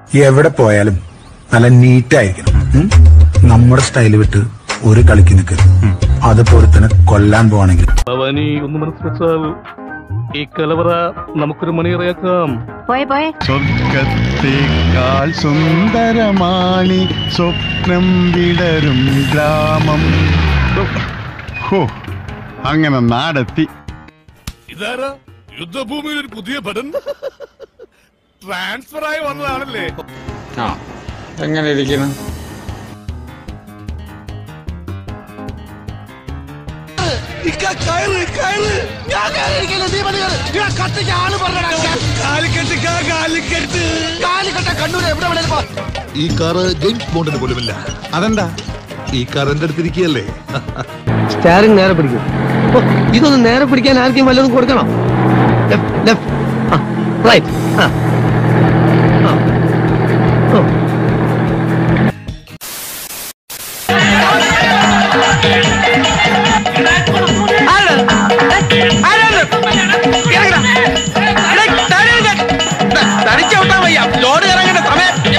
എവിടെ പോയാലും നല്ല നീറ്റായിരിക്കണം ഉം? നമ്മുടെ സ്റ്റൈല് വിട്ട് ഒരു കളിക്ക് നിൽക്കരുത് അതുപോലെ ഒരുത്തനെ കൊല്ലാൻ പോവാണെങ്കിൽ ഭവാനി ഒന്ന് മനസ്സ് വെച്ചാൽ ഈ കലവറ നമുക്കൊരു മണിയറയാക്കാം പോയെ പോയെ സ്വർഗത്തേക്കാൾ സുന്ദരമാണി സ്വപ്നം വിടരും ഗ്രാമം ഹോ അങ്ങനെ നാടെത്തി ഇതാരാ യുദ്ധഭൂമിയിൽ ഒരു പുതിയ പടം ട്രാൻസ്ഫർ ആയി വന്നതാണല്ലേ ആ എങ്ങനെ ഇരിക്കുന്നു ഈ കാറ് ജെയിംസ് ബോണ്ടിന് പോലുമില്ല അതെന്താ ഈ കാർ എന്റെ അടുത്തിരിക്കുകയല്ലേ സ്റ്റാറിങ് നേരെ പിടിക്കും ഓ, ഇതൊന്ന് നേരെ പിടിക്കാൻ ആർക്കും വല്ലതും കൊടുക്കണം ലെഫ്റ്റ് ലെഫ്റ്റ് ആ റൈറ്റ് ആ ആ. ഓ.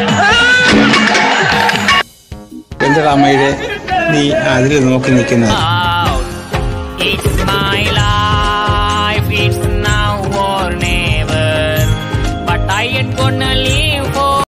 എന്താ അമ്മയുടെ നീ അതിൽ നോക്കി നിൽക്കുന്നത്